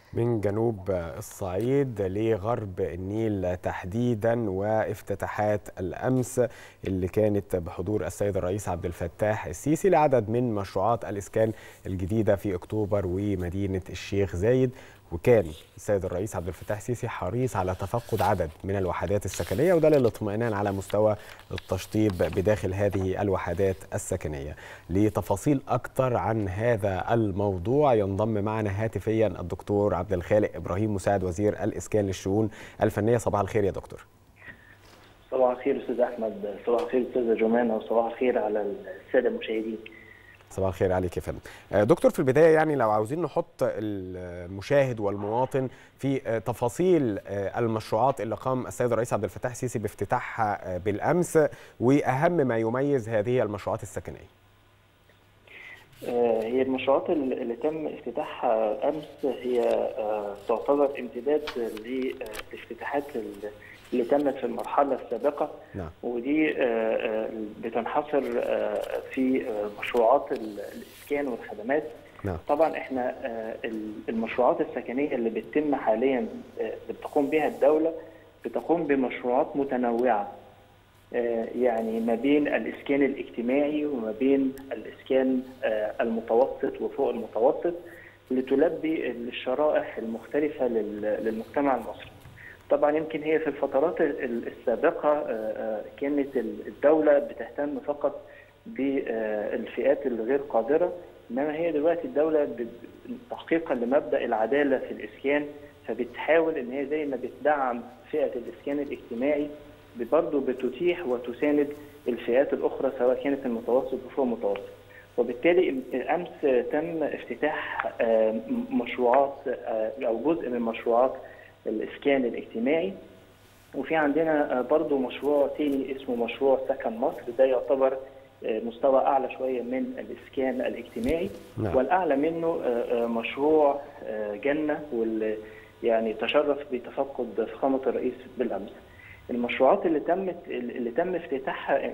من جنوب الصعيد لغرب النيل تحديدا وافتتاحات الامس اللي كانت بحضور السيد الرئيس عبد الفتاح السيسي لعدد من مشروعات الاسكان الجديده في اكتوبر ومدينه الشيخ زايد وكان السيد الرئيس عبد الفتاح السيسي حريص على تفقد عدد من الوحدات السكنيه وده للاطمئنان على مستوى التشطيب بداخل هذه الوحدات السكنيه. لتفاصيل اكثر عن هذا الموضوع ينضم معنا هاتفيا الدكتور عبد الخالق ابراهيم مساعد وزير الاسكان للشؤون الفنيه صباح الخير يا دكتور. صباح الخير استاذ احمد صباح الخير استاذه جمانه وصباح الخير على الساده المشاهدين. صباح الخير عليك يا فندم دكتور في البدايه يعني لو عاوزين نحط المشاهد والمواطن في تفاصيل المشروعات اللي قام السيد الرئيس عبد الفتاح السيسي بافتتاحها بالامس واهم ما يميز هذه المشروعات السكنيه هي المشروعات اللي تم افتتاحها امس هي تعتبر امتداد للافتتاحات اللي تمت في المرحله السابقه نعم. ودي بتنحصر في مشروعات الاسكان والخدمات نعم. طبعا احنا المشروعات السكنيه اللي بتتم حاليا اللي بتقوم بها الدوله بتقوم بمشروعات متنوعه يعني ما بين الاسكان الاجتماعي وما بين الاسكان المتوسط وفوق المتوسط لتلبي الشرائح المختلفه للمجتمع المصري. طبعا يمكن هي في الفترات السابقه كانت الدوله بتهتم فقط بالفئات الغير قادره انما هي دلوقتي الدوله تحقيقا لمبدا العداله في الاسكان فبتحاول ان هي زي ما بتدعم فئه الاسكان الاجتماعي برضه بتتيح وتساند الفئات الاخرى سواء كانت المتوسط وفوق المتوسط وبالتالي امس تم افتتاح مشروعات او جزء من مشروعات الاسكان الاجتماعي وفي عندنا برضو مشروع تاني اسمه مشروع سكن مصر ده يعتبر مستوى اعلى شويه من الاسكان الاجتماعي نعم. والاعلى منه مشروع جنه واللي يعني تشرف بتفقد فخامه الرئيس بالامس. المشروعات اللي تمت اللي تم افتتاحها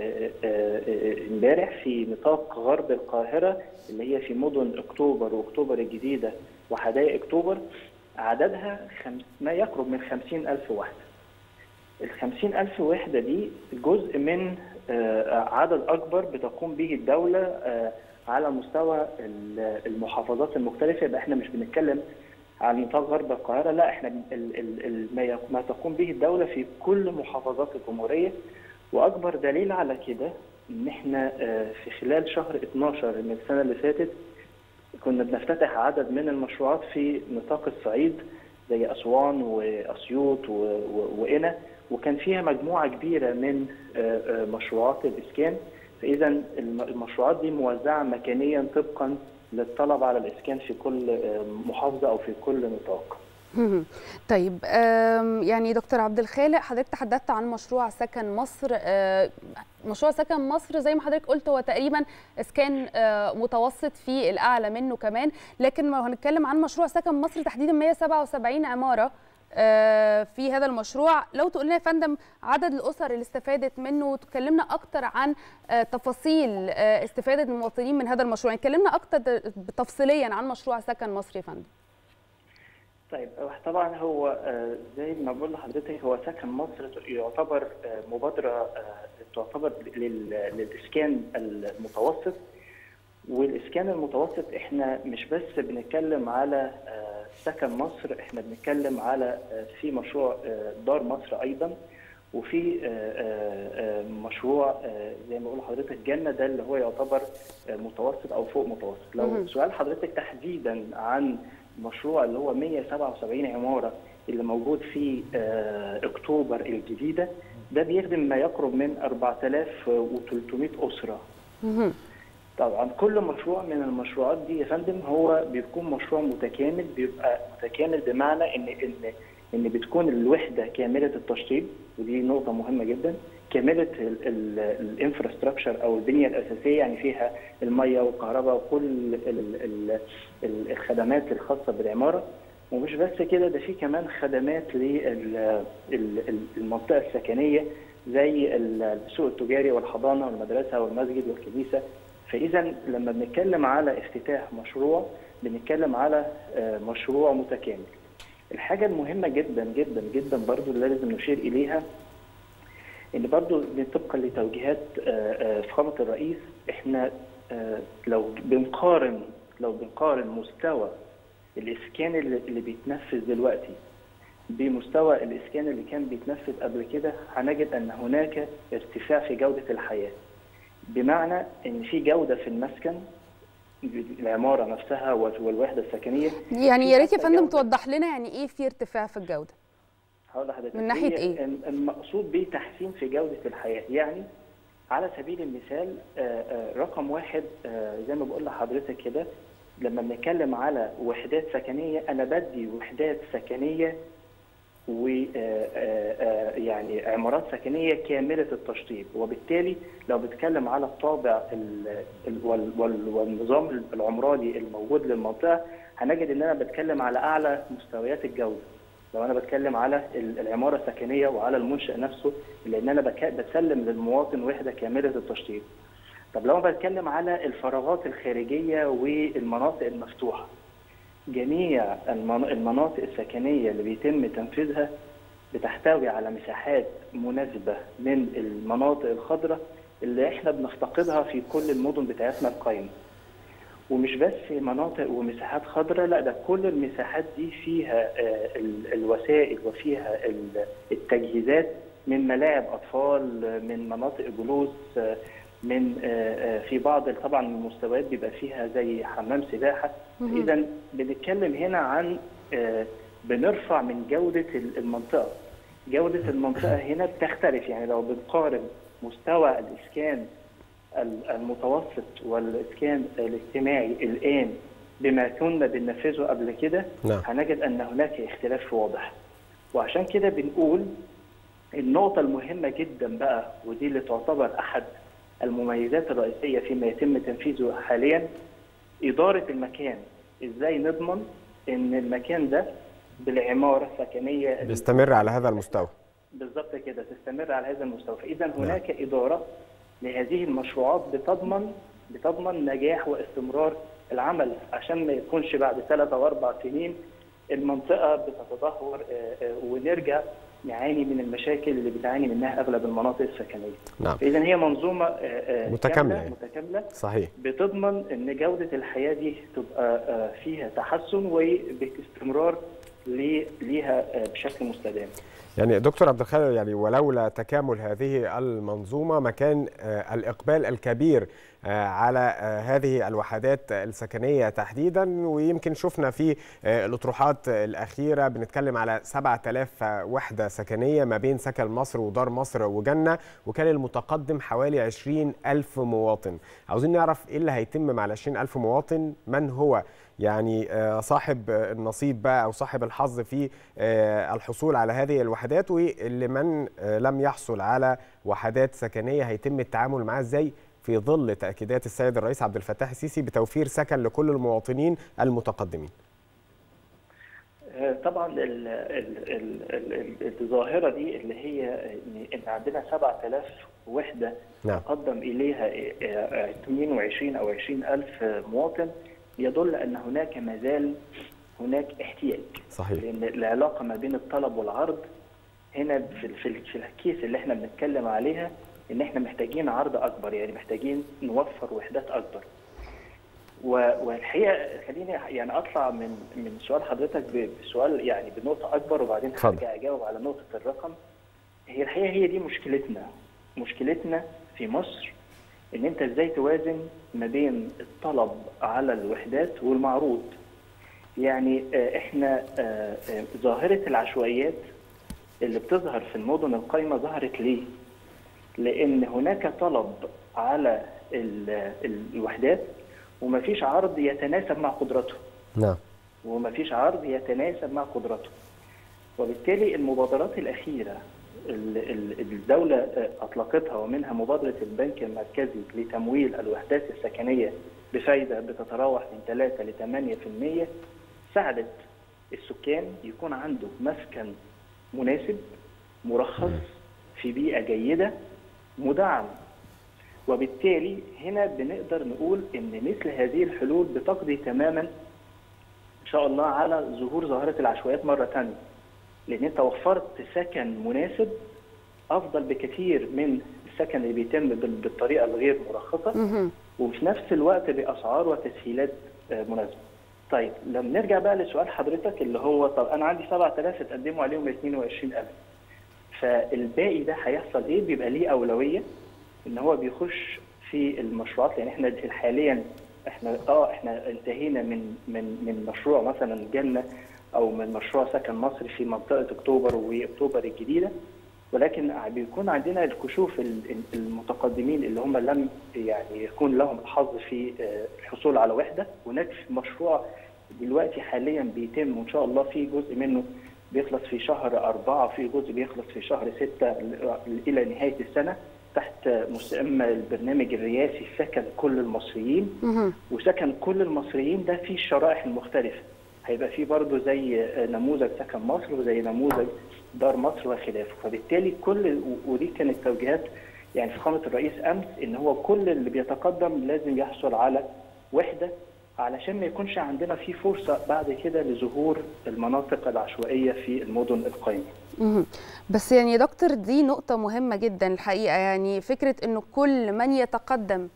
امبارح في نطاق غرب القاهره اللي هي في مدن اكتوبر واكتوبر الجديده وحدائق اكتوبر عددها خم... ما يقرب من خمسين ألف وحدة الخمسين ألف وحدة دي جزء من عدد أكبر بتقوم به الدولة على مستوى المحافظات المختلفة يبقى احنا مش بنتكلم عن نطاق غرب القاهرة لا احنا ال ال ال ما تقوم به الدولة في كل محافظات الجمهورية وأكبر دليل على كده إن احنا في خلال شهر 12 من السنة اللي فاتت كنا بنفتتح عدد من المشروعات في نطاق الصعيد زي اسوان واسيوط وقنا وكان فيها مجموعه كبيره من مشروعات الاسكان فاذا المشروعات دي موزعه مكانيا طبقا للطلب على الاسكان في كل محافظه او في كل نطاق. طيب يعني دكتور عبد الخالق حضرتك تحدثت عن مشروع سكن مصر مشروع سكن مصر زي ما حضرتك قلت هو تقريبا اسكان متوسط في الاعلى منه كمان لكن لو هنتكلم عن مشروع سكن مصر تحديدا 177 عماره في هذا المشروع لو تقول لنا يا فندم عدد الاسر اللي استفادت منه وتكلمنا اكتر عن تفاصيل استفاده المواطنين من هذا المشروع يعني كلمنا اكتر تفصيليا عن مشروع سكن مصر يا فندم طيب طبعا هو زي ما بقول لحضرتك هو سكن مصر يعتبر مبادره تعتبر للاسكان المتوسط والاسكان المتوسط احنا مش بس بنتكلم على سكن مصر احنا بنتكلم على في مشروع دار مصر ايضا وفي مشروع زي ما بقول لحضرتك جنه ده اللي هو يعتبر متوسط او فوق متوسط لو سؤال حضرتك تحديدا عن مشروع اللي هو 177 عماره اللي موجود في اكتوبر الجديده ده بيخدم ما يقرب من 4300 اسره. طبعا كل مشروع من المشروعات دي يا فندم هو بيكون مشروع متكامل بيبقى متكامل بمعنى ان ان ان بتكون الوحده كامله التشطيب ودي نقطه مهمه جدا كامله الانفراستراكشر او البنيه الاساسيه يعني فيها الميه والكهرباء وكل الخدمات الخاصه بالعماره ومش بس كده ده في كمان خدمات للمنطقه السكنيه زي السوق التجاري والحضانه والمدرسه والمسجد والكنيسه فاذا لما بنتكلم على افتتاح مشروع بنتكلم على مشروع متكامل. الحاجة المهمة جدا جدا جدا برضو اللي لازم نشير إليها إن برضو طبقا لتوجيهات فخامة الرئيس إحنا لو بنقارن لو بنقارن مستوى الإسكان اللي بيتنفذ دلوقتي بمستوى الإسكان اللي كان بيتنفذ قبل كده هنجد أن هناك ارتفاع في جودة الحياة بمعنى أن في جودة في المسكن العماره نفسها والوحده السكنيه يعني يا ريت يا فندم توضح لنا يعني ايه في ارتفاع في الجوده هقول لحضرتك من ناحيه ايه المقصود به تحسين في جوده الحياه يعني على سبيل المثال رقم واحد زي ما بقول لحضرتك كده لما بنتكلم على وحدات سكنيه انا بدي وحدات سكنيه و يعني عمارات سكنيه كامله التشطيب وبالتالي لو بتكلم على الطابع والنظام العمراني الموجود للمنطقه هنجد ان انا بتكلم على اعلى مستويات الجوده لو انا بتكلم على العماره السكنيه وعلى المنشا نفسه لان انا بسلم للمواطن وحده كامله التشطيب طب لو انا بتكلم على الفراغات الخارجيه والمناطق المفتوحه جميع المناطق السكنية اللي بيتم تنفيذها بتحتوي على مساحات مناسبة من المناطق الخضراء اللي احنا بنفتقدها في كل المدن بتاعتنا القايمة ومش بس مناطق ومساحات خضراء لا ده كل المساحات دي فيها الوسائل وفيها التجهيزات من ملاعب أطفال من مناطق جلوس من في بعض طبعا المستويات بيبقى فيها زي حمام سباحه اذا بنتكلم هنا عن بنرفع من جوده المنطقه جوده المنطقه هنا بتختلف يعني لو بنقارن مستوى الاسكان المتوسط والاسكان الاجتماعي الان بما كنا بننفذه قبل كده نعم. هنجد ان هناك اختلاف واضح وعشان كده بنقول النقطه المهمه جدا بقى ودي اللي تعتبر احد المميزات الرئيسية فيما يتم تنفيذه حاليا إدارة المكان إزاي نضمن إن المكان ده بالعمارة السكنية بيستمر على هذا المستوى بالظبط كده تستمر على هذا المستوى فإذا هناك نعم. إدارة لهذه المشروعات بتضمن بتضمن نجاح واستمرار العمل عشان ما يكونش بعد ثلاث أو أربع سنين المنطقة بتتدهور ونرجع نعاني من المشاكل اللي بتعاني منها اغلب المناطق السكنيه. نعم. اذا هي منظومه متكامله يعني. متكامله صحيح بتضمن ان جوده الحياه دي تبقى فيها تحسن وباستمرار ليها بشكل مستدام. يعني دكتور عبد الخالق يعني ولولا تكامل هذه المنظومه ما كان الاقبال الكبير على هذه الوحدات السكنيه تحديدا ويمكن شفنا في الاطروحات الاخيره بنتكلم على 7000 وحده سكنيه ما بين سكن مصر ودار مصر وجنه وكان المتقدم حوالي 20000 مواطن عاوزين نعرف ايه اللي هيتم مع ال 20000 مواطن من هو يعني صاحب النصيب بقى او صاحب الحظ في الحصول على هذه الوحدات واللي من لم يحصل على وحدات سكنيه هيتم التعامل معاه ازاي في ظل تاكيدات السيد الرئيس عبد الفتاح السيسي بتوفير سكن لكل المواطنين المتقدمين. طبعا ال ال ال الظاهره دي اللي هي ان عندنا 7000 وحده نعم. تقدم اليها 22 او 20000 مواطن يدل ان هناك ما زال هناك احتياج صحيح لان العلاقه ما بين الطلب والعرض هنا في في في الكيس اللي احنا بنتكلم عليها ان احنا محتاجين عرض اكبر يعني محتاجين نوفر وحدات اكبر والحقيقه خليني يعني اطلع من من سؤال حضرتك بسؤال يعني بنقطه اكبر وبعدين هرجع اجاوب على نقطه الرقم هي الحقيقه هي دي مشكلتنا مشكلتنا في مصر ان انت ازاي توازن ما بين الطلب على الوحدات والمعروض يعني احنا ظاهره العشوائيات اللي بتظهر في المدن القايمه ظهرت ليه لان هناك طلب على الوحدات ومفيش عرض يتناسب مع قدرته نعم ومفيش عرض يتناسب مع قدرته وبالتالي المبادرات الاخيره الدولة أطلقتها ومنها مبادرة البنك المركزي لتمويل الوحدات السكنية بفايدة بتتراوح من 3 ل 8% ساعدت السكان يكون عنده مسكن مناسب مرخص في بيئة جيدة مدعم وبالتالي هنا بنقدر نقول ان مثل هذه الحلول بتقضي تماما ان شاء الله على ظهور ظاهره العشوائيات مره ثانيه لان انت وفرت سكن مناسب افضل بكثير من السكن اللي بيتم بال- بالطريقه الغير مرخصه مهم. وفي نفس الوقت باسعار وتسهيلات آه، مناسبه. طيب لما نرجع بقى لسؤال حضرتك اللي هو طب انا عندي 7000 اتقدموا عليهم 22000 فالباقي ده هيحصل ايه؟ بيبقى ليه اولويه ان هو بيخش في المشروعات لان احنا حاليا احنا اه احنا انتهينا من من من مشروع مثلا جنه او من مشروع سكن مصر في منطقه اكتوبر واكتوبر الجديده ولكن بيكون عندنا الكشوف ال- ال- المتقدمين اللي هم لم يعني يكون لهم الحظ في آه، الحصول على وحده هناك مشروع دلوقتي حاليا بيتم وان شاء الله في جزء منه بيخلص في شهر أربعة في جزء بيخلص في شهر ستة إلى نهاية السنة تحت مسمى البرنامج الرئاسي سكن كل المصريين مهم. وسكن كل المصريين ده فيه الشرائح المختلفة هيبقى فيه برضه زي نموذج سكن مصر وزي نموذج دار مصر وخلافه فبالتالي كل ودي كانت توجيهات يعني فخامة الرئيس أمس إن هو كل اللي بيتقدم لازم يحصل على وحدة علشان ما يكونش عندنا في فرصة بعد كده لظهور المناطق العشوائية في المدن القائمة مهم. بس يعني يا دكتور دي نقطة مهمة جدا الحقيقة يعني فكرة انه كل من يتقدم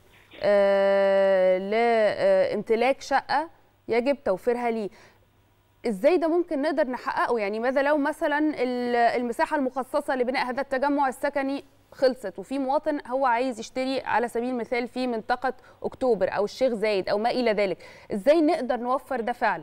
آه لامتلاك شقة يجب توفيرها ليه ازاي ده ممكن نقدر نحققه يعني ماذا لو مثلا ال- المساحة المخصصة لبناء هذا التجمع السكني خلصت وفي مواطن هو عايز يشتري على سبيل المثال في منطقة اكتوبر او الشيخ زايد او ما الى ذلك ازاي نقدر نوفر ده فعلا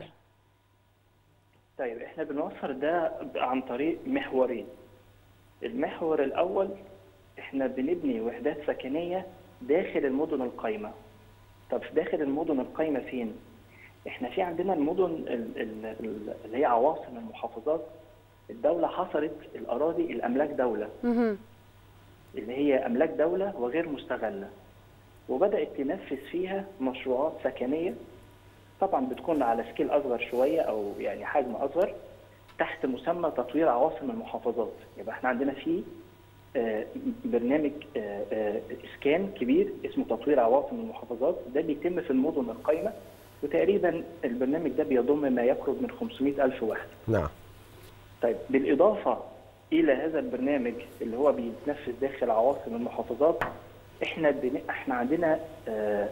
طيب احنا بنوفر ده عن طريق محورين المحور الاول احنا بنبني وحدات سكنيه داخل المدن القايمه طب في داخل المدن القايمه فين احنا في عندنا المدن ال- ال- ال- اللي هي عواصم المحافظات الدوله حصرت الاراضي الاملاك دوله مهم. اللي هي املاك دوله وغير مستغله وبدات تنفذ فيها مشروعات سكنيه طبعا بتكون على سكيل اصغر شويه او يعني حجم اصغر تحت مسمى تطوير عواصم المحافظات يبقى احنا عندنا في آه، برنامج آه، آه، اسكان كبير اسمه تطوير عواصم المحافظات ده بيتم في المدن القايمه وتقريبا البرنامج ده بيضم ما يقرب من 500 الف وحده نعم طيب بالإضافة إلى هذا البرنامج اللي هو بيتنفذ داخل عواصم المحافظات إحنا بن... إحنا عندنا آه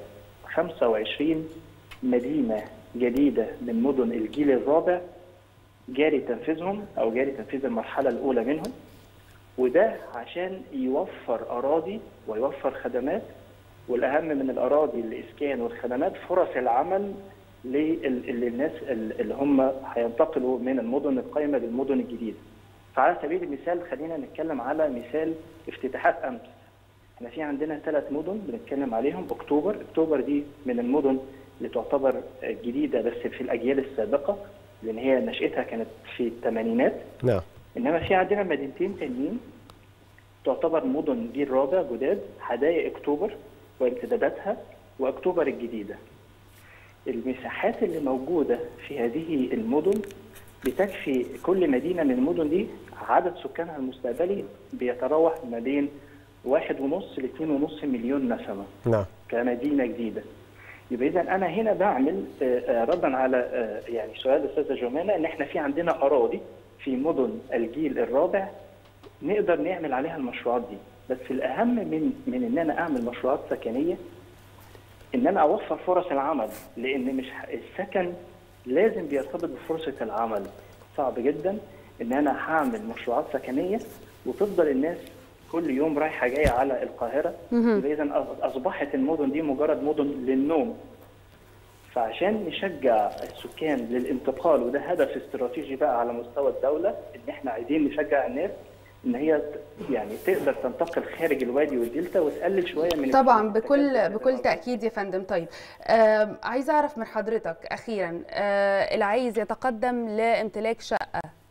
25 مدينة جديدة من مدن الجيل الرابع جاري تنفيذهم أو جاري تنفيذ المرحلة الأولى منهم وده عشان يوفر أراضي ويوفر خدمات والأهم من الأراضي الإسكان والخدمات فرص العمل لل- للناس ال- اللي هم هينتقلوا من المدن القايمة للمدن الجديدة. فعلى سبيل المثال خلينا نتكلم على مثال افتتاحات أمس. احنا في عندنا ثلاث مدن بنتكلم عليهم أكتوبر، أكتوبر دي من المدن اللي تعتبر جديدة بس في الأجيال السابقة لأن هي نشأتها كانت في الثمانينات نعم انما في عندنا مدينتين تانيين تعتبر مدن جيل رابع جداد حدائق اكتوبر وامتداداتها واكتوبر الجديده. المساحات اللي موجوده في هذه المدن بتكفي كل مدينه من المدن دي عدد سكانها المستقبلي بيتراوح ما بين واحد ونص لاثنين ونص مليون نسمه. نعم كمدينه جديده. يبقى اذا انا هنا بعمل آه، آه، ردا على آه، يعني سؤال الاستاذه جمانه ان احنا في عندنا اراضي في مدن الجيل الرابع نقدر نعمل عليها المشروعات دي بس الاهم من من ان انا اعمل مشروعات سكنيه ان انا اوفر فرص العمل لان مش ه- السكن لازم بيرتبط بفرصه العمل صعب جدا ان انا هعمل مشروعات سكنيه وتفضل الناس كل يوم رايحه جايه على القاهره مهم. يبقى اذا اصبحت المدن دي مجرد مدن للنوم فعشان نشجع السكان للانتقال وده هدف استراتيجي بقى على مستوى الدوله ان احنا عايزين نشجع الناس ان هي ت- يعني تقدر تنتقل خارج الوادي والدلتا وتقلل شويه من طبعا التكاليف بكل اللي بكل موجودة. تاكيد يا فندم طيب آه عايزه اعرف من حضرتك اخيرا آه اللي عايز يتقدم لامتلاك شقه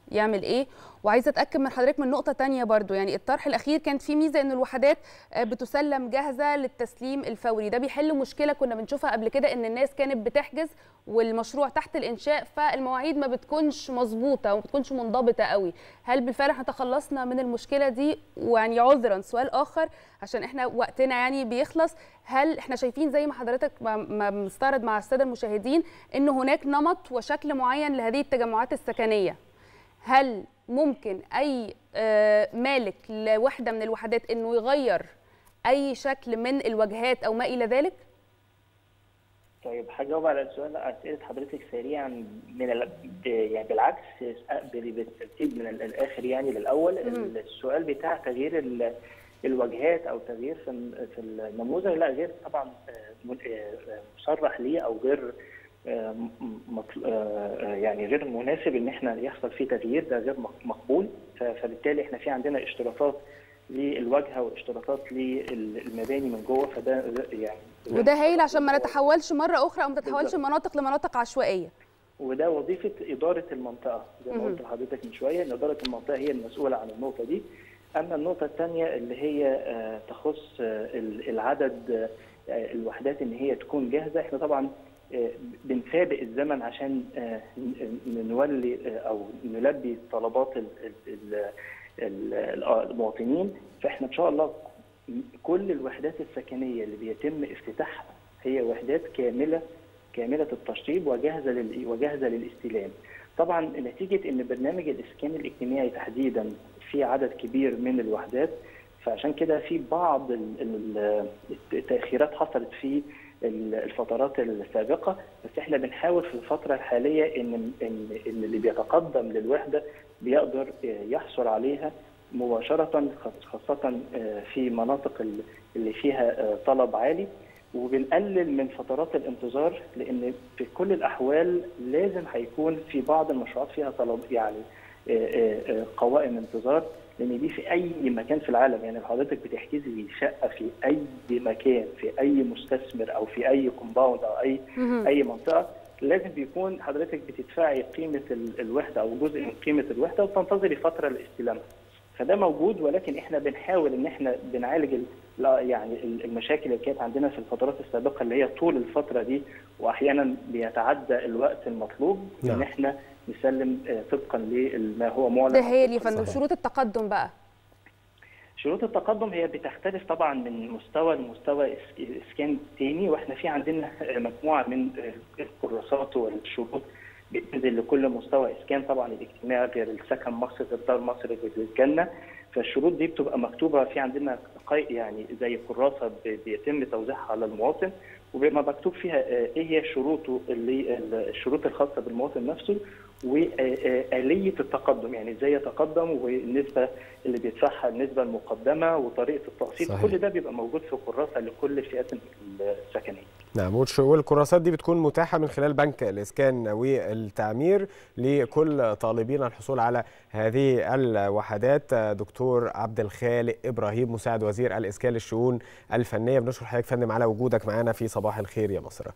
يعمل ايه وعايزه اتاكد من حضرتك من نقطه تانية برضو يعني الطرح الاخير كانت فيه ميزه ان الوحدات بتسلم جاهزه للتسليم الفوري ده بيحل مشكله كنا بنشوفها قبل كده ان الناس كانت بتحجز والمشروع تحت الانشاء فالمواعيد ما بتكونش مظبوطه وما بتكونش منضبطه قوي هل بالفعل احنا تخلصنا من المشكله دي ويعني عذرا سؤال اخر عشان احنا وقتنا يعني بيخلص هل احنا شايفين زي ما حضرتك ما مستعرض مع الساده المشاهدين ان هناك نمط وشكل معين لهذه التجمعات السكنيه هل ممكن اي مالك لوحده من الوحدات انه يغير اي شكل من الواجهات او ما الى ذلك طيب هجاوب على السؤال اسئله حضرتك سريعا من ال... يعني بالعكس بالترتيب من الاخر يعني للاول السؤال بتاع تغيير ال... الواجهات او تغيير في في النموذج لا غير طبعا مصرح ليه او غير يعني غير مناسب ان احنا يحصل فيه تغيير ده غير مقبول فبالتالي احنا في عندنا اشتراطات للواجهه واشتراطات للمباني من جوه فده يعني وده هايل عشان ما نتحولش مره اخرى او ما تتحولش المناطق لمناطق عشوائيه وده وظيفه اداره المنطقه زي ما قلت لحضرتك من شويه ان اداره المنطقه هي المسؤوله عن النقطه دي اما النقطه الثانيه اللي هي تخص العدد الوحدات ان هي تكون جاهزه احنا طبعا بنسابق الزمن عشان نولي او نلبي طلبات المواطنين فاحنا ان شاء الله كل الوحدات السكنيه اللي بيتم افتتاحها هي وحدات كامله كامله التشطيب وجاهزه وجاهزه للاستلام. طبعا نتيجه ان برنامج الاسكان الاجتماعي تحديدا في عدد كبير من الوحدات فعشان كده في بعض التاخيرات حصلت في الفترات السابقه بس احنا بنحاول في الفتره الحاليه ان ان ان اللي بيتقدم للوحده بيقدر يحصل عليها مباشره خاصه في مناطق اللي فيها طلب عالي وبنقلل من فترات الانتظار لان في كل الاحوال لازم هيكون في بعض المشروعات فيها طلب يعني قوائم انتظار لان دي في اي مكان في العالم يعني حضرتك بتحجزي شقه في اي مكان في اي مستثمر او في اي كومباوند او اي اي منطقه لازم بيكون حضرتك بتدفعي قيمه الوحده او جزء من قيمه الوحده وتنتظري فتره لاستلامها فده موجود ولكن احنا بنحاول ان احنا بنعالج يعني المشاكل اللي كانت عندنا في الفترات السابقه اللي هي طول الفتره دي واحيانا بيتعدى الوقت المطلوب ان احنا نسلم طبقا لما هو معلن ده هي يا فندم شروط التقدم بقى شروط التقدم هي بتختلف طبعا من مستوى لمستوى اسكان تاني واحنا في عندنا مجموعه من الكراسات والشروط بتنزل لكل مستوى اسكان طبعا الاجتماعي غير السكن مصر غير دار مصر غير الجنه فالشروط دي بتبقى مكتوبه في عندنا يعني زي كراسه بيتم توزيعها على المواطن وبيبقى مكتوب فيها ايه هي شروطه اللي الشروط الخاصه بالمواطن نفسه وآلية التقدم يعني ازاي يتقدم والنسبة اللي بيدفعها النسبة المقدمة وطريقة التقسيط كل ده بيبقى موجود في كراسة لكل الفئات السكنية نعم والكراسات دي بتكون متاحة من خلال بنك الإسكان والتعمير لكل طالبين الحصول على هذه الوحدات دكتور عبد الخالق إبراهيم مساعد وزير الإسكان للشؤون الفنية بنشكر حضرتك فندم على وجودك معنا في صباح الخير يا مصر